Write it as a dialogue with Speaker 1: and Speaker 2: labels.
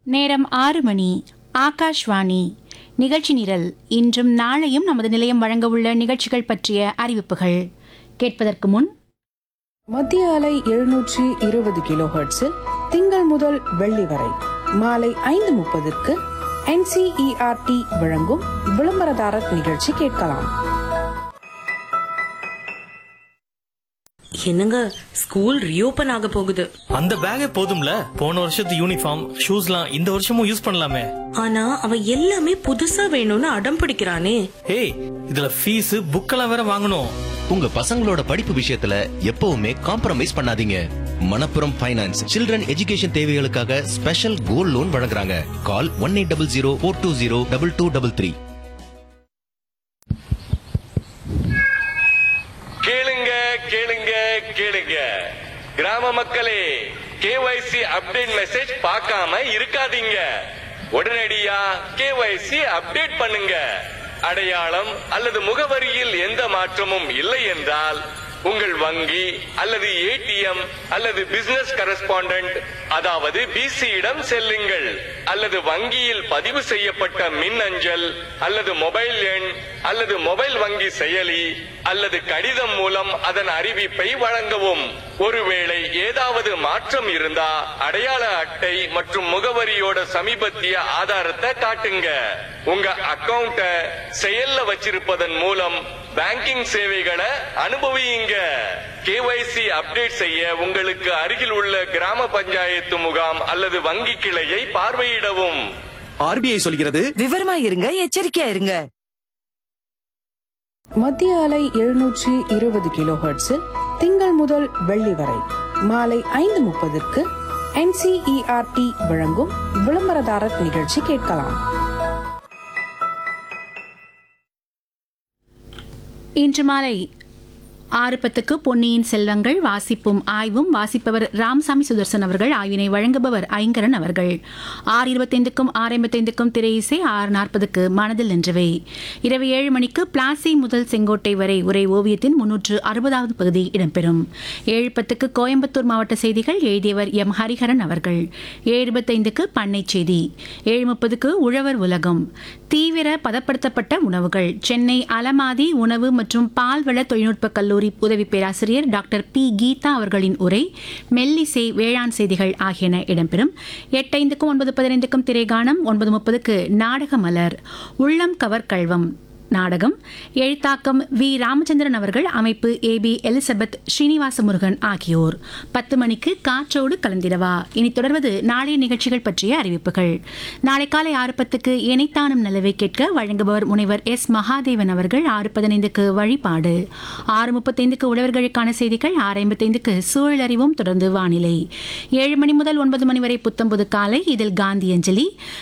Speaker 1: நேரம் ஆறு மணி ஆகாஷ்வாணி நிகழ்ச்சி நிரல் இன்றும் நாளையும் நமது நிலையம் வழங்கவுள்ள நிகழ்ச்சிகள் பற்றிய அறிவிப்புகள் கேட்பதற்கு முன்
Speaker 2: மத்திய அலை எழுநூற்றி இருபது கிலோ ஹெர்ட்ஸில் திங்கள் முதல் வெள்ளி வரை மாலை ஐந்து முப்பதுக்கு என்சிஇஆர்டி வழங்கும் விளம்பரதாரர் நிகழ்ச்சி கேட்கலாம்
Speaker 3: என்னங்க ஸ்கூல் ரீஓபன் ஆக போகுது
Speaker 4: அந்த பேக்கே போதும்ல போன வருஷத்து யூனிஃபார்ம் ஷூஸ்லாம் இந்த வருஷமும் யூஸ் பண்ணலாமே
Speaker 3: ஆனா அவன் எல்லாமே புதுசா வேணும்னு அடம் பிடிக்கிறானே
Speaker 4: ஏய் இதுல ஃபீஸ் புக்கெல்லாம் வேற வாங்கணும்
Speaker 5: உங்க பசங்களோட படிப்பு விஷயத்துல எப்பவுமே காம்ப்ரமைஸ் பண்ணாதீங்க மணப்புரம் ஃபைனான்ஸ் சில்ட்ரன் எஜுகேஷன் தேவைகளுக்காக ஸ்பெஷல் கோல்ட் லோன் வழங்குறாங்க call one eight double zero four two zero double two double three
Speaker 6: கேளுங்க கேளுங்க கேளுங்க கிராம மக்களே கேஒய்சி அப்டேட் மெசேஜ் பார்க்காம இருக்காதீங்க உடனடியா கேஒய்சி அப்டேட் பண்ணுங்க அடையாளம் அல்லது முகவரியில் எந்த மாற்றமும் இல்லை என்றால் உங்கள் வங்கி அல்லது ஏடிஎம் அல்லது பிசினஸ் கரஸ்பாண்டன்ட் அதாவது பிசியிடம் செல்லுங்கள் அல்லது வங்கியில் பதிவு செய்யப்பட்ட மின் அஞ்சல் அல்லது மொபைல் எண் அல்லது மொபைல் வங்கி செயலி அல்லது கடிதம் மூலம் அதன் அறிவிப்பை வழங்கவும் ஒருவேளை ஏதாவது மாற்றம் இருந்தா அடையாள அட்டை மற்றும் முகவரியோட சமீபத்திய ஆதாரத்தை காட்டுங்க உங்க அக்கவுண்ட செயல்ல வச்சிருப்பதன் மூலம் பேங்கிங் சேவைகளை அனுபவியுங்க கேஒய்சி அப்டேட் செய்ய உங்களுக்கு அருகில் உள்ள கிராம பஞ்சாயத்து முகாம் அல்லது வங்கி கிளையை பார்வையிடவும்
Speaker 7: ஆர்பிஐ சொல்கிறது
Speaker 8: விவரமா இருங்க எச்சரிக்கையா இருங்க
Speaker 2: மத்திய அலை எழுநூற்றி இருபது கிலோ ஹெர்ட்ஸில் திங்கள் முதல் வெள்ளி வரை மாலை ஐந்து முப்பதுக்கு என்சிஇஆர்டி வழங்கும் விளம்பரதாரர் நிகழ்ச்சி கேட்கலாம்
Speaker 1: இன்று மாலை ஆறு பத்துக்கு பொன்னியின் செல்வங்கள் வாசிப்பும் ஆய்வும் வாசிப்பவர் ராமசாமி சுதர்சன் அவர்கள் ஆய்வினை வழங்குபவர் ஐங்கரன் அவர்கள் ஆறு இருபத்தைந்துக்கும் ஆறு ஐம்பத்தைந்துக்கும் திரை இசை ஆறு நாற்பதுக்கு மனதில் நின்றவை இரவு ஏழு மணிக்கு பிளாசி முதல் செங்கோட்டை வரை உரை ஓவியத்தின் முன்னூற்று அறுபதாவது பகுதி இடம்பெறும் ஏழு பத்துக்கு கோயம்புத்தூர் மாவட்ட செய்திகள் எழுதியவர் எம் ஹரிஹரன் அவர்கள் ஏழு இருபத்தைந்துக்கு பண்ணை செய்தி ஏழு முப்பதுக்கு உழவர் உலகம் தீவிர பதப்படுத்தப்பட்ட உணவுகள் சென்னை அலமாதி உணவு மற்றும் பால்வள தொழில்நுட்ப கல்லூரி உதவி பேராசிரியர் டாக்டர் பி கீதா அவர்களின் உரை மெல்லிசை வேளாண் செய்திகள் ஆகியன இடம்பெறும் எட்டைந்துக்கும் ஒன்பது பதினைந்துக்கும் திரைகானம் ஒன்பது முப்பதுக்கு நாடக மலர் உள்ளம் கவர் கல்வம் நாடகம் எழுத்தாக்கம் வி ராமச்சந்திரன் அவர்கள் அமைப்பு ஏ பி எலிசபெத் ஸ்ரீனிவாச முருகன் ஆகியோர் பத்து மணிக்கு காற்றோடு கலந்திடவா இனி தொடர்வது நாளைய நிகழ்ச்சிகள் பற்றிய அறிவிப்புகள் நாளை காலை ஆறு பத்துக்கு இணைத்தானும் நிலவை கேட்க வழங்குபவர் முனைவர் எஸ் மகாதேவன் அவர்கள் ஆறு பதினைந்துக்கு வழிபாடு ஆறு முப்பத்தைந்துக்கு உழவர்களுக்கான செய்திகள் ஆறு ஐம்பத்தைந்துக்கு சூழல் அறிவும் தொடர்ந்து வானிலை ஏழு மணி முதல் ஒன்பது மணி வரை புத்தம்புது காலை இதில் காந்தி அஞ்சலி